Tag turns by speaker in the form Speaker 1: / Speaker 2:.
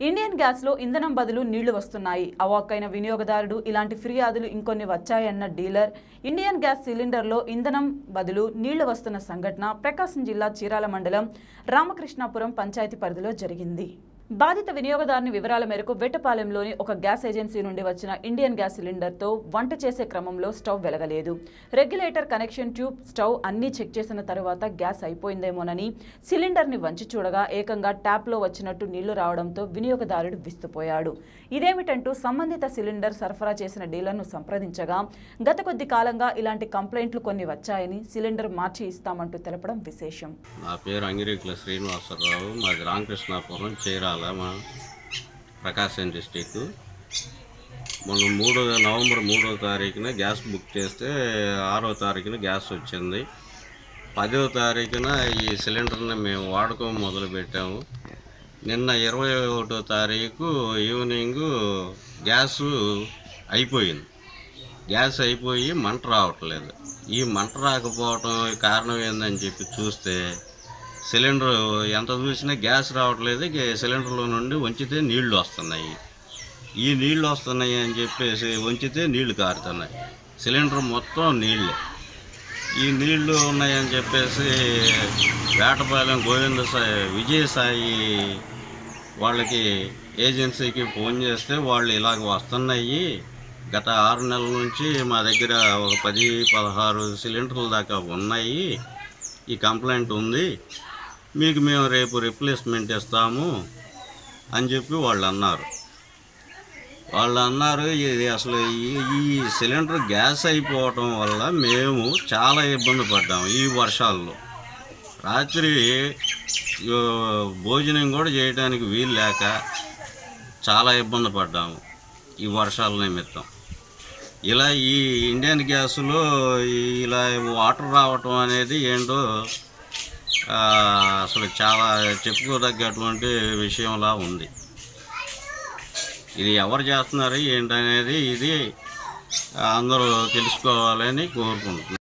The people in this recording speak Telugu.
Speaker 1: ఇండియన్ గ్యాస్లో ఇంధనం బదులు నీళ్లు వస్తున్నాయి అవాక్కైన వినియోగదారుడు ఇలాంటి ఫిర్యాదులు ఇంకొన్ని వచ్చాయన్న డీలర్ ఇండియన్ గ్యాస్ సిలిండర్లో ఇంధనం బదులు నీళ్లు వస్తున్న సంఘటన ప్రకాశం జిల్లా చీరాల మండలం రామకృష్ణాపురం పంచాయతీ పరిధిలో జరిగింది బాధిత వినియోగదారుని వివరాల మేరకు వెట్టపాలెంలోని ఒక గ్యాస్ ఏజెన్సీ నుండి వచ్చిన ఇండియన్ గ్యాస్ సిలిండర్తో వంట చేసే క్రమంలో స్టవ్ వెలగలేదు రెగ్యులేటర్ కనెక్షన్ ట్యూబ్ స్టవ్ అన్నీ చెక్ చేసిన తరువాత గ్యాస్ అయిపోయిందేమోనని సిలిండర్ని వంచి చూడగా ఏకంగా ట్యాప్లో వచ్చినట్టు నీళ్లు రావడంతో వినియోగదారుడు విస్తుపోయాడు ఇదేమిటంటూ సంబంధిత సిలిండర్ సరఫరా చేసిన డీలర్ను సంప్రదించగా గత కొద్ది కాలంగా ఇలాంటి కంప్లైంట్లు కొన్ని వచ్చాయని సిలిండర్ మార్చి ఇస్తామంటూ తెలపడం విశేషం
Speaker 2: నా పేరు అంగిరేకుల శ్రీనివాసరావు మాది రామకృష్ణాపురం చీరాల మా ప్రకాశం డిస్టిక్ మొన్న మూడో నవంబర్ మూడో తారీఖున గ్యాస్ బుక్ చేస్తే ఆరో తారీఖున గ్యాస్ వచ్చింది పదో తారీఖున ఈ సిలిండర్ని మేము వాడుకోవడం మొదలుపెట్టాము నిన్న ఇరవై ఒకటో తారీఖు ఈవినింగ్ గ్యాసు అయిపోయింది గ్యాస్ అయిపోయి మంట రావట్లేదు ఈ మంట రాకపోవటం కారణం ఏందని చెప్పి చూస్తే సిలిండర్ ఎంత చూసినా గ్యాస్ రావట్లేదు గే- సిలిండర్లో నుండి వంచితే నీళ్లు వస్తున్నాయి ఈ నీళ్లు వస్తున్నాయి అని చెప్పేసి వంచితే నీళ్లు కారుతున్నాయి సిలిండర్ మొత్తం నీళ్ళే ఈ నీళ్లు ఉన్నాయని చెప్పేసి వేటపాలెం గోవింద సాయి విజయసాయి వాళ్ళకి ఏజెన్సీకి ఫోన్ చేస్తే వాళ్ళు ఇలాగ వస్తున్నాయి గత ఆరు నెలల నుంచి మా దగ్గర ఒక పది పదహారు సిలిండర్ల దాకా ఉన్నాయి ఈ కంప్లైంట్ ఉంది మీకు మేము రేపు రిప్లేస్మెంట్ ఇస్తాము అని చెప్పి వాళ్ళు అన్నారు వాళ్ళు అన్నారు ఇది అసలు ఈ ఈ సిలిండర్ గ్యాస్ అయిపోవటం వల్ల మేము చాలా ఇబ్బంది పడ్డాము ఈ వర్షాల్లో రాత్రి ఆ, భోజనం కూడా చేయడానికి వీలు లేక చాలా ఇబ్బంది పడ్డాము ఈ వర్షాల నిమిత్తం ఇలా ఈ ఇండియన్ గ్యాస్లో ఈ- ఇలా వాటర్ రావటం అనేది ఏంటో ఆ, అసలు చాలా చెప్పుకోదగ్గటువంటి విషయంలా ఉంది ఇది ఎవరు చేస్తున్నారు ఏంటనేది ఇది అందరూ తెలుసుకోవాలని కోరుకుంటున్నాను